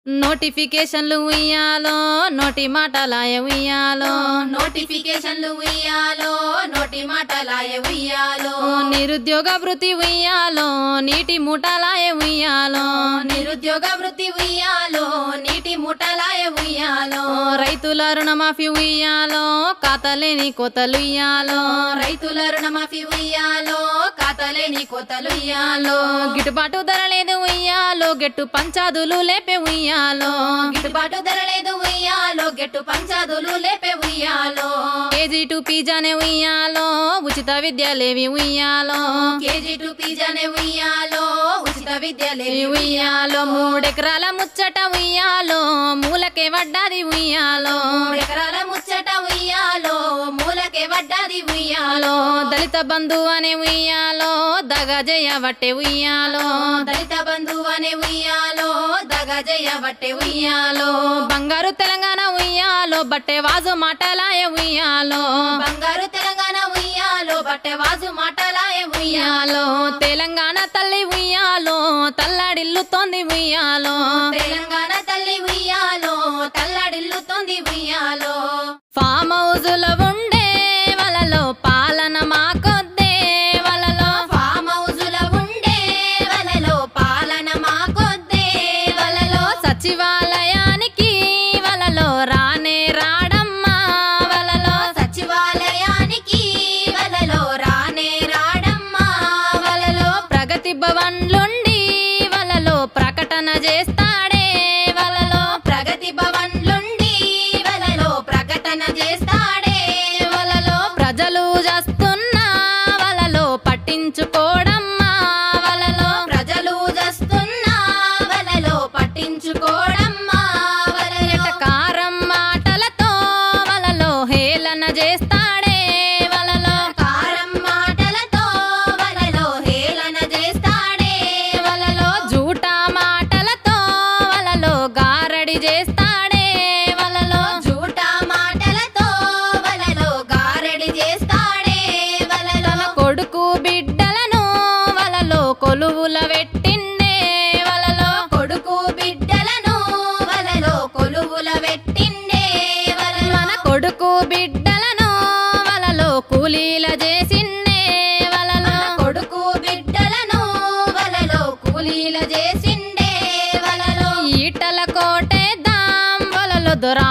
నోటిఫికేషన్లు ఉయ్యాలో నోటి మాటలాయ ఉయ్యాలో నోటిఫికేషన్లు ఉయ్యాలో నోటి మాటలాయ ఉయ్యాలో నిరుద్యోగ వృత్తి ఉయ్యాలో నీటి మూటలాయ ఉయ్యాలో నిరుద్యోగ వృత్తి ఉయ్యాలో నీటి ముఠలాయ ఉయ్యాలో రైతుల రుణమాఫీ ఉయ్యాలో ఖాతాలేని కోతలు ఉయ్యాలో రైతుల రుణమాఫీ ఉయ్యాలో ఖాతాలేని కోతలు ఉయ్యాలో గిట్టుబాటు ధర లేదు ఉయ్యాలో గెట్టు పంచాదులు లేపే ఉయ్యాలో గిట్టుబాటు ధర లేదు ఉయ్యాలో గెట్టు పంచాదులు లేపే ఉయ్యాలో కేజీ టు పిజ్జానే ఉయ్యాలో ఉచిత విద్యలేవి ఉయ్యాలో కేజీ టు పిజ్జానే ఉయ్యాలో ఉచిత విద్య లేవి ఉయ్యాలో మూడెకరాల ముచ్చట ఉయ్యాలో మూలకే వడ్డాది ఉయ్యాలో ఎకరాల ముచ్చట ఉయ్యాలో మూలకే వడ్డాది ఉయ్యాలో దళిత బంధు అనే ఉయ్యాలో దగ జయవట్టే ఉయ్యాలో దళిత బంధువు అనే ఉయ్యాలో దగ జయబట్టే ఉయ్యాలో బంగారు తెలంగాణ ఉయ్యాలో బట్టే వాజు మాటలాయ ఉయ్యాలో బంగారు తెలంగాణ ఉయ్యాలో బట్టె వాజు మాటలాయ ఉయ్యాలో ఉయ్యాలో తెలంగాణ తల్లి ఉయ్యాలో తల్లడిల్లుతోంది ఉయ్యాలో తెలంగాణ తల్లి ఉయ్యాలో తల్లడిల్లుతోంది ఉయ్యాలో ఫామ్ హౌజుల ఉండే వలలో పాలన మాకొద్దే వలలో ఫామ్ హౌజుల ఉండే వలలో పాలన మాకొద్దే వలలో సచివాలయానికి వలలో రానే రాడమ్మా వలలో సచివాలయానికి వలలో రానే రాడమ్మా వలలో ప్రగతి భవన్లుండి వలలో ప్రకటన చేస్తాడే వలలో ప్రగతి భవన్లుండి వలలో ప్రకటన చేస్తాడే వలలో ప్రజలు చేస్తున్న వలలో పట్టించుకోడమ్మా వలలో ప్రజలు దస్తున్న వలలో పట్టించుకోడమ్మా వలలో కారం మాటలతో వలలో హేళన చేస్తాడే వలలో కారం మాటలతో వలలో హేళన చేస్తాడే వలలో జూటా మాటలతో వలలో గారడి చేస్తాడే వలలో జూటా మాటలతో వలలో గారడి చేస్తాడే వలలో కొడుకు బిడ్డలను వలలో కొలువుల పెట్టిండే వలలో కొడుకు బిడ్డలను వలలో కొలువుల పెట్టిండే వలలో మన కొడుకు బిడ్డలను వలలో కూలీల చేసిండే వలలో కొడుకు బిడ్డలను వలలో కూలీల చేసిండే వలలో ఈటల కోటేద్దాం వలలో దొరా